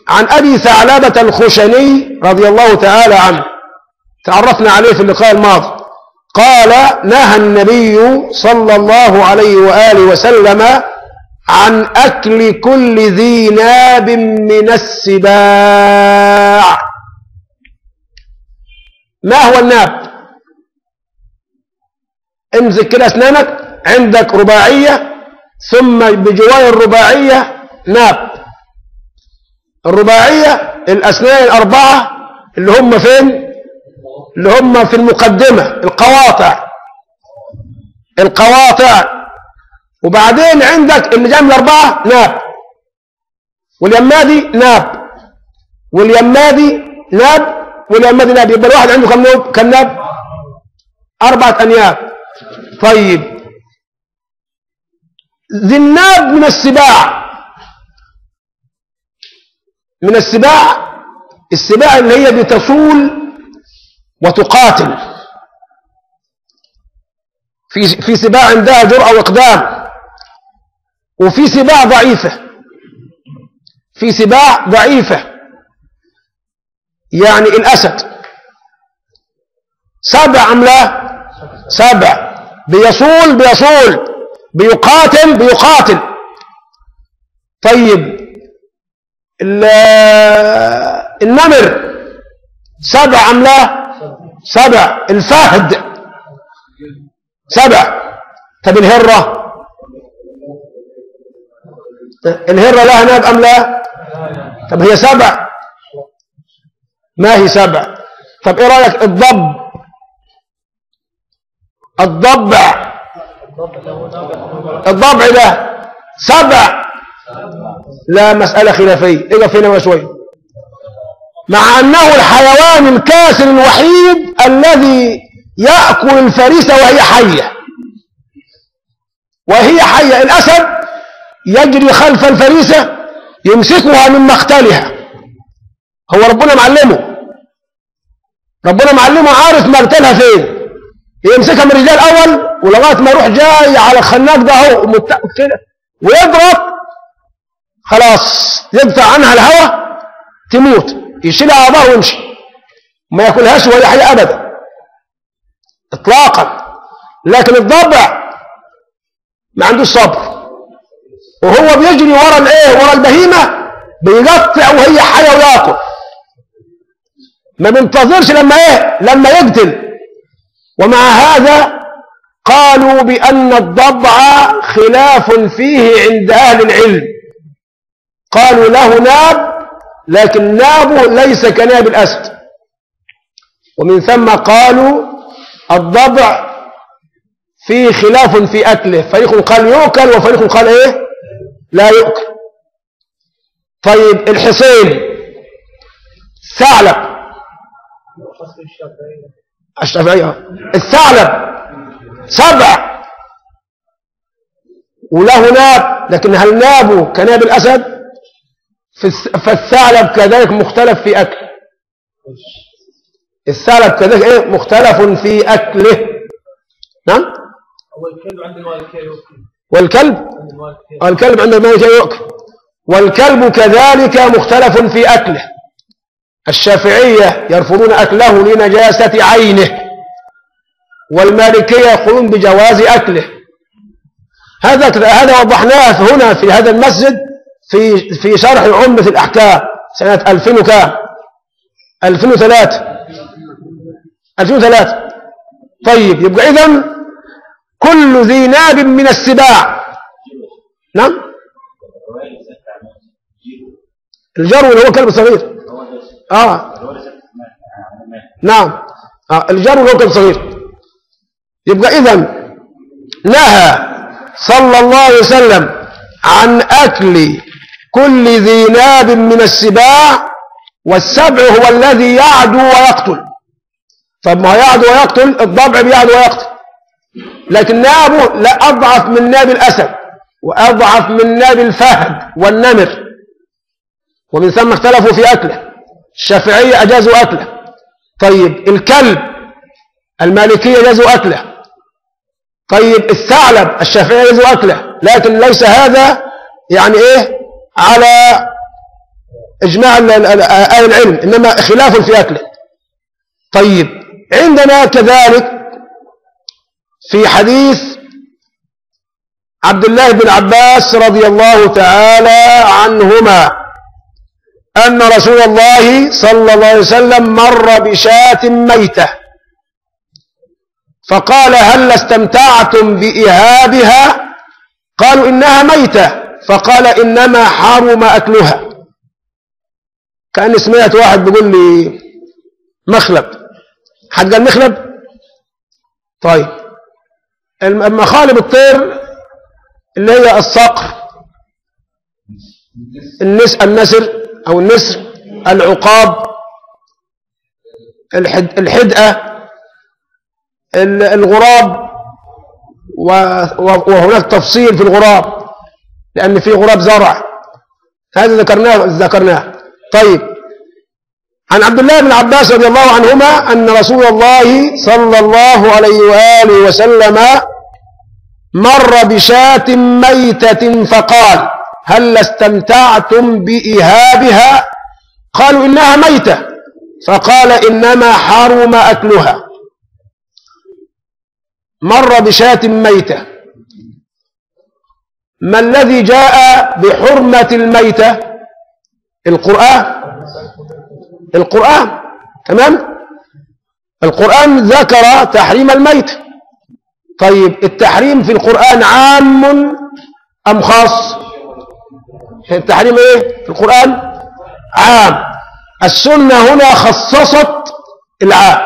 عن أبي ثعلبة الخشني رضي الله تعالى عنه تعرفنا عليه في اللقاء الماضي قال نهى النبي صلى الله عليه وآله وسلم عن أكل كل ذي ناب من السباع ما هو الناب امسك كده اسنانك عندك رباعية ثم بجوار الرباعية ناب الرباعية الأسنان الأربعة اللي هم فين اللي هم في المقدمة القواطع القواطع وبعدين عندك اللي جنب الأربعة ناب واليمادي ناب واليمادي ناب واليمادي ناب يبقى الواحد عنده كم ناب كم ناب أربعة أنياب طيب ذي الناب من السباع من السباع السباع اللي هي بتصول وتقاتل في في سباع عندها جرأة وإقدام وفي سباع ضعيفة في سباع ضعيفة يعني الأسد سبع أم لا سبع بيصول بيصول بيقاتل بيقاتل طيب النمر سبع أم لا سبع الفهد سبع طب الهرة الهرة لها ناب أم لا طب هي سبع ما هي سبع طب ايه رأيك الضب الضبع الضبع ده سبع لا مسألة خلافية اقف هنا شوي مع أنه الحيوان الكاسر الوحيد الذي يأكل الفريسة وهي حية وهي حية الأسد يجري خلف الفريسة يمسكها من مقتلها هو ربنا معلمه ربنا معلمه عارف مقتلها فين يمسكها من الرجال الأول ولغاية ما يروح جاي على الخناق ده اهو مت- كده ويضرب خلاص يدفع عنها الهواء تموت يشيلها على ظهره ويمشي ما ياكلهاش وهي حية أبدا إطلاقا لكن الضبع ما عندوش صبر وهو بيجري ورا الايه ورا البهيمة بيقطع وهي حية وياكل ما بينتظرش لما ايه لما يقتل ومع هذا قالوا بأن الضبع خلاف فيه عند أهل العلم قالوا له ناب لكن نابه ليس كناب الأسد ومن ثم قالوا الضبع فيه خلاف في أكله فريق قال يؤكل وفريق قال إيه لا يؤكل طيب الحصين ثعلب الشافعية الثعلب سبع وله ناب لكن هل نابه كناب الأسد في الس- فالثعلب كذلك مختلف في أكله الثعلب كذلك إيه مختلف في أكله نعم هو الكلب عند المالكية يؤكل والكلب عند المالكية الكلب عند المالك يؤكل والكلب كذلك مختلف في أكله الشافعية يرفضون أكله لنجاسة عينه والمالكية يقولون بجواز أكله هذا هذا وضحناه هنا في هذا المسجد في في شرح عمدة الأحكام سنة 2000 وكام 2003 2003 طيب يبقى إذن كل ذي ناب من السباع نعم الجرو اللي هو كلب صغير اه نعم آه الجرو اللي هو كلب صغير يبقى اذا نهى صلى الله عليه وسلم عن اكل كل ذي ناب من السباع والسبع هو الذي يعدو ويقتل طب ما هو يعدو ويقتل الضبع بيعدو ويقتل لكن نابه لا أضعف من ناب الأسد وأضعف من ناب الفهد والنمر ومن ثم اختلفوا في أكله الشافعية أجازوا أكله طيب الكلب المالكية أجازوا أكله طيب الثعلب الشافعية أجازوا أكله لكن ليس هذا يعني إيه على إجماع ال- ال- ال- أهل العلم إنما خلاف في أكله طيب عندنا كذلك في حديث عبد الله بن عباس رضي الله تعالى عنهما أن رسول الله صلى الله عليه وسلم مر بشاة ميتة فقال هل استمتعتم بإهابها قالوا إنها ميتة فقال إنما حرم أكلها كأن سمعت واحد بيقول لي مخلب حد قال مخلب طيب الم- مخالب الطير اللي هي الصقر النس النسر أو النسر العقاب الحد الحدقة ال- الغراب و- و- وهناك تفصيل في الغراب لأن في غراب زرع هذا ذكرناه ذكرناه طيب عن عبد الله بن عباس رضي الله عنهما أن رسول الله صلى الله عليه وآله وسلم مر بشاة ميتة فقال هل استمتعتم بإهابها قالوا إنها ميتة فقال إنما حرم أكلها مر بشاة ميتة ما الذي جاء بحرمة الميتة القرآن القرآن تمام القرآن ذكر تحريم الميت طيب التحريم في القرآن عام أم خاص التحريم ايه في القرآن عام السنة هنا خصصت العام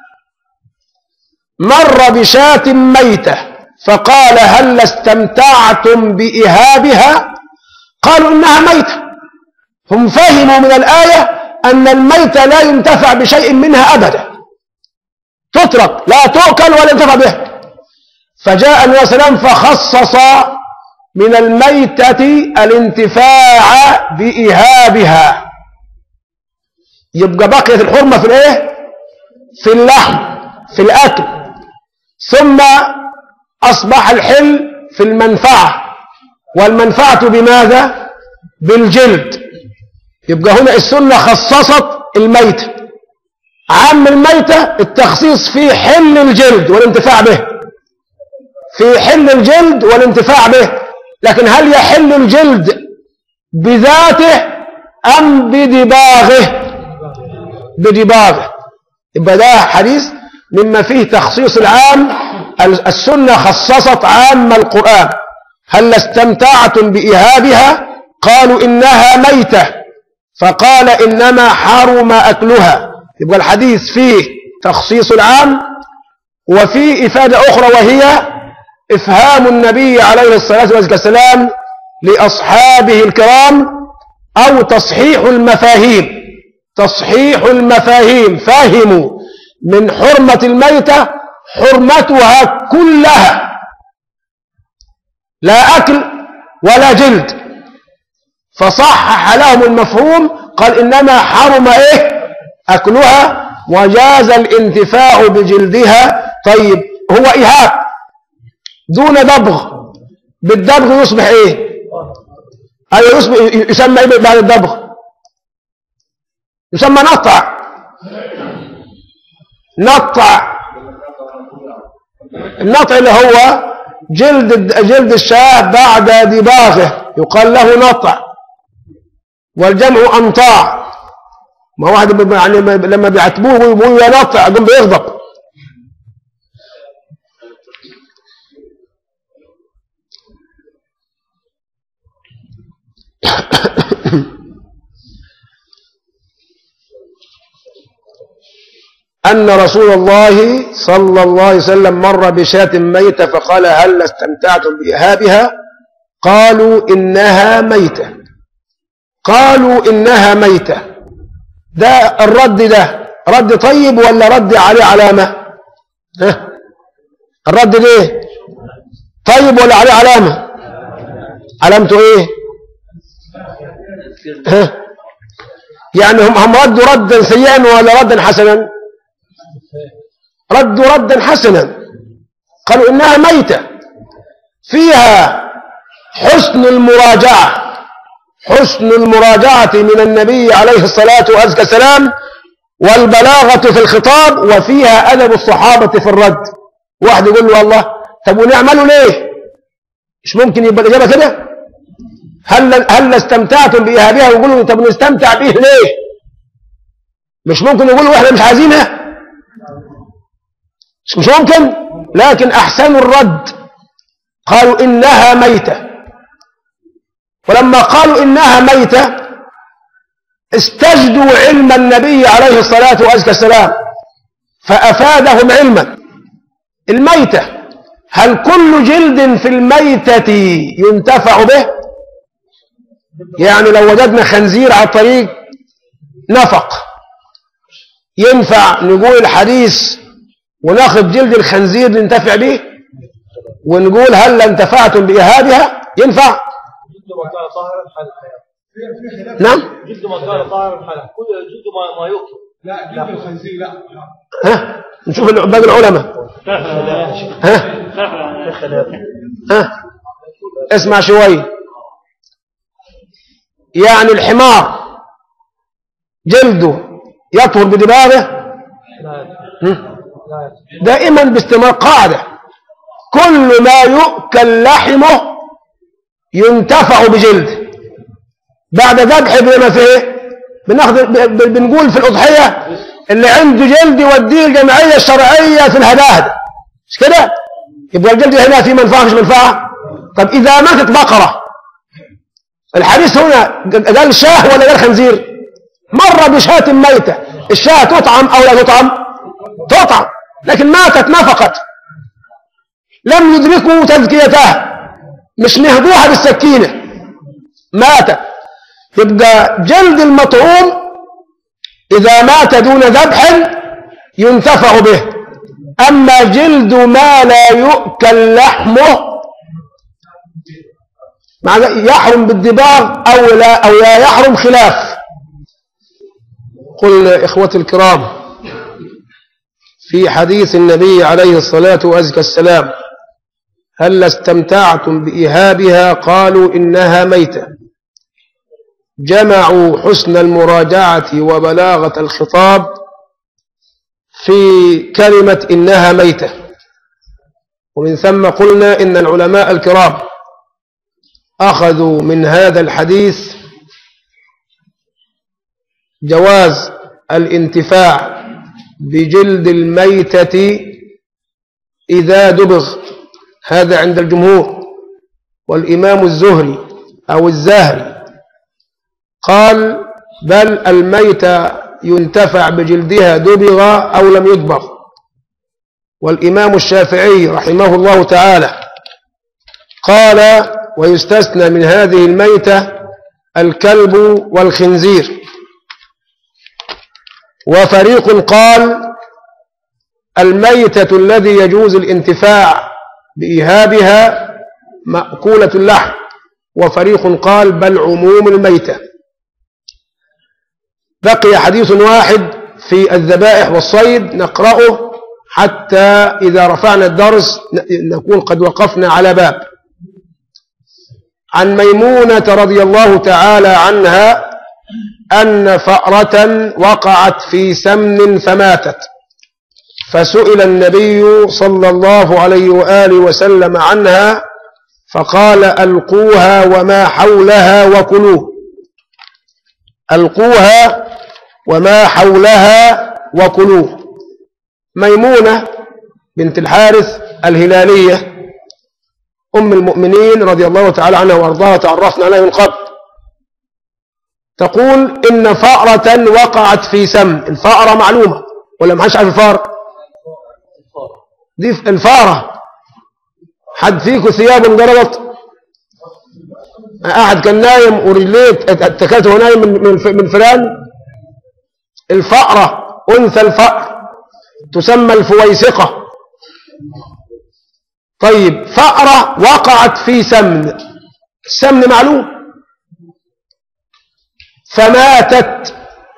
مر بشاة ميتة فقال هل استمتعتم بإهابها قالوا إنها ميتة هم فهموا من الآية أن الميتة لا ينتفع بشيء منها أبدا تترك لا تؤكل ولا ينتفع بها فجاء النبي صلى الله عليه وسلم فخصص من الميتة الانتفاع بإهابها يبقى بقيت الحرمة في الايه في اللحم في الأكل ثم أصبح الحل في المنفعة والمنفعة بماذا بالجلد يبقى هنا السنة خصصت الميتة عام الميتة التخصيص في حل الجلد والانتفاع به في حل الجلد والانتفاع به لكن هل يحل الجلد بذاته أم بدباغه بدباغه يبقى ده حديث مما فيه تخصيص العام السنة خصصت عام القرآن هل استمتعتم بإهابها قالوا إنها ميتة فقال إنما حرم أكلها يبقى الحديث فيه تخصيص العام وفيه إفادة أخرى وهي إفهام النبي عليه الصلاة والسلام لأصحابه الكرام أو تصحيح المفاهيم تصحيح المفاهيم فهموا من حرمة الميتة حرمتها كلها لا أكل ولا جلد فصحح لهم المفهوم قال إنما حرم إيه أكلها وجاز الانتفاع بجلدها طيب هو إهاب دون دبغ بالدبغ يصبح إيه أيوة يصبح يسمى إيه بعد الدبغ يسمى نطع نطع النطع اللي هو جلد جلد الشاه بعد دباغه يقال له نطع والجمع أنطاع ما واحد يعني لما بيعتبوه ويقولوا يا نطع قم بيغضب أن رسول الله صلى الله عليه وسلم مر بشاة ميتة فقال هل استمتعتم بإهابها قالوا إنها ميتة قالوا إنها ميتة ده الرد ده رد طيب ولا رد عليه علامة ها الرد ليه طيب ولا عليه علامة علامته ايه ها يعني هم هم ردوا ردا سيئا ولا ردا حسنا ردوا ردا حسنا قالوا إنها ميتة فيها حسن المراجعة حسن المراجعة من النبي عليه الصلاة والسلام والبلاغة في الخطاب وفيها أدب الصحابة في الرد واحد يقول له والله طب ونعمله ليه مش ممكن يبقى الإجابة كده هل هل استمتعتم بإيهابها ويقولوا طب نستمتع بيه ليه مش ممكن يقولوا احنا مش عايزينها مش مش ممكن لكن أحسنوا الرد قالوا إنها ميتة ولما قالوا إنها ميتة استجدوا علم النبي عليه الصلاة والسلام فأفادهم علما الميتة هل كل جلد في الميتة ينتفع به يعني لو وجدنا خنزير على الطريق نفق ينفع نقول الحديث وناخذ جلد الخنزير ننتفع به ونقول هل انتفعتم بإهابها ينفع جلد ما كان طاهرا حال الحياة نعم جلد ما كان طاهرا حال كل جلد ما ما يؤكل لا جلد الخنزير لا ها نشوف باقي العلماء ها ها اسمع شوي يعني الحمار جلده يطهر بدباغه لا هم؟ لا دائما باستمرار قاعدة كل ما يؤكل لحمه ينتفع بجلد بعد ذبح بما فيه بناخد ب- ب- بنقول في الأضحية اللي عنده جلد يوديه الجمعية الشرعية في الهداهد مش كده يبقى الجلد هنا فيه منفعة مش منفعة طب إذا ماتت بقرة الحديث هنا قال شاه ولا قال خنزير مرة بشاة ميتة الشاة تطعم أو لا تطعم تطعم لكن ماتت نفقت لم يدركوا تزكيتها مش نهبوها بالسكينة ماتت يبقى جلد المطعوم إذا مات دون ذبح ينتفع به أما جلد ما لا يؤكل لحمه مع ذلك يحرم بالدباغ أو لا, أو لا يحرم خلاف قل إخوتي الكرام في حديث النبي عليه الصلاة والسلام هل استمتعتم بإهابها قالوا إنها ميتة جمعوا حسن المراجعة وبلاغة الخطاب في كلمة إنها ميتة ومن ثم قلنا إن العلماء الكرام أخذوا من هذا الحديث جواز الانتفاع بجلد الميتة إذا دبغ هذا عند الجمهور والإمام الزهري أو الزاهري قال بل الميتة ينتفع بجلدها دبغ أو لم يدبغ والإمام الشافعي رحمه الله تعالى قال ويستثنى من هذه الميتة الكلب والخنزير وفريق قال الميتة الذي يجوز الانتفاع بإيهابها مأكولة اللحم وفريق قال بل عموم الميتة بقي حديث واحد في الذبائح والصيد نقرأه حتى إذا رفعنا الدرس نكون قد وقفنا على باب عن ميمونة رضي الله تعالى عنها أن فأرة وقعت في سمن فماتت فسئل النبي صلى الله عليه وآله وسلم عنها فقال ألقوها وما حولها وكلوه ألقوها وما حولها وكلوه ميمونة بنت الحارث الهلالية أم المؤمنين رضي الله تعالى عنها وأرضاها تعرفنا عليها من قبل تقول إن فأرة وقعت في سم الفأرة معلومة ولا ما حدش عارف الفأرة دي الفأرة حد فيكم ثيابه انضربت أحد كان نايم ورجليه اتكلت وهو نايم من من من فلان الفأرة أنثى الفأر تسمى الفويسقة طيب فأرة وقعت في سمن السمن معلوم فماتت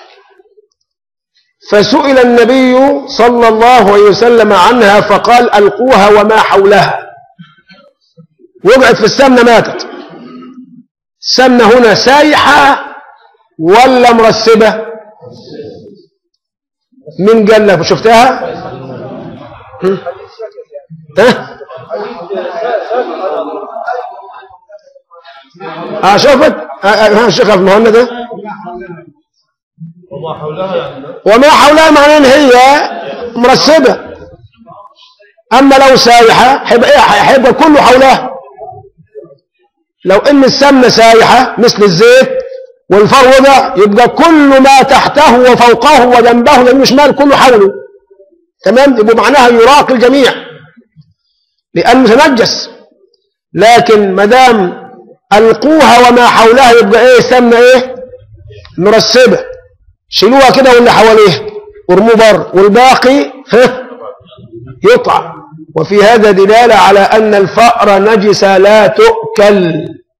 فسئل النبي صلى الله عليه وسلم عنها فقال ألقوها وما حولها وقعت في السمنة ماتت سمنة هنا سايحة ولا مرسبة من قال لك شفتها هم؟ ها اه شوفت آه، آه، ها شيخ المهند ده وما حولها يعني وما حولها معناه ان هي مرسبة اما لو سايحة هيبقى ايه هيبقى كله حولها لو ان السمنة سايحة مثل الزيت والفروضة يبقى كل ما تحته وفوقه وجنبه يمين وشمال كله حوله تمام يبقى معناها يراقي الجميع لأنه تنجس لكن ما دام ألقوها وما حولها يبقى ايه سمنة ايه مرسبة شيلوها كده واللي حواليها ورموه بره والباقي ها يطعم وفي هذا دلالة على أن الفأر نجسة لا تؤكل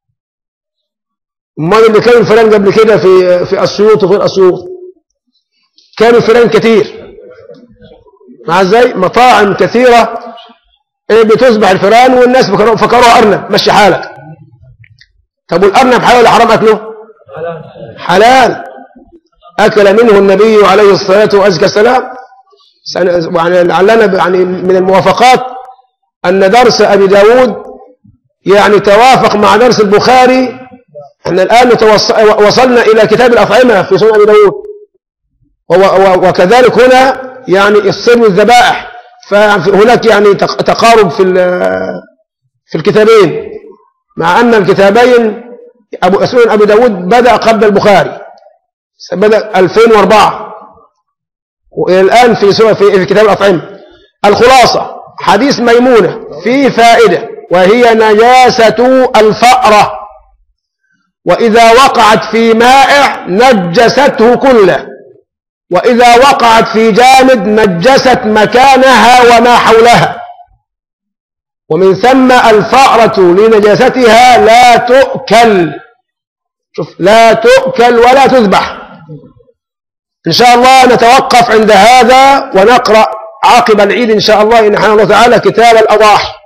امال اللي كانوا الفئران قبل كده في في اسيوط وغير اسيوط كانوا فئران كتير مع ازاي مطاعم كثيرة إيه بتذبح الفئران والناس فكروا- فكروها أرنب مشي حالك طب والأرنب حلال ولا حرام أكله حلال حلال أكل منه النبي عليه الصلاة وأزكى السلام سن- يعني لعلنا يعني من الموافقات أن درس أبي داود يعني توافق مع درس البخاري احنا الآن نتوص- وصلنا إلى كتاب الأطعمة في سنن أبي داود و- و- وكذلك هنا يعني الصيد والذبائح فهناك يعني تق- تقارب في ال- في الكتابين مع أن الكتابين أبو سنن أبي داود بدأ قبل البخاري بدأ 2004 وإلى الآن في سورة في في كتاب الأطعمة الخلاصة حديث ميمونة فيه فائدة وهي نجاسة الفأرة وإذا وقعت في مائع نجسته كله وإذا وقعت في جامد نجست مكانها وما حولها ومن ثم الفأرة لنجاستها لا تؤكل شوف لا تؤكل ولا تذبح إن شاء الله نتوقف عند هذا ونقرأ عقب العيد إن شاء الله إن حان الله تعالى كتاب الأضاحي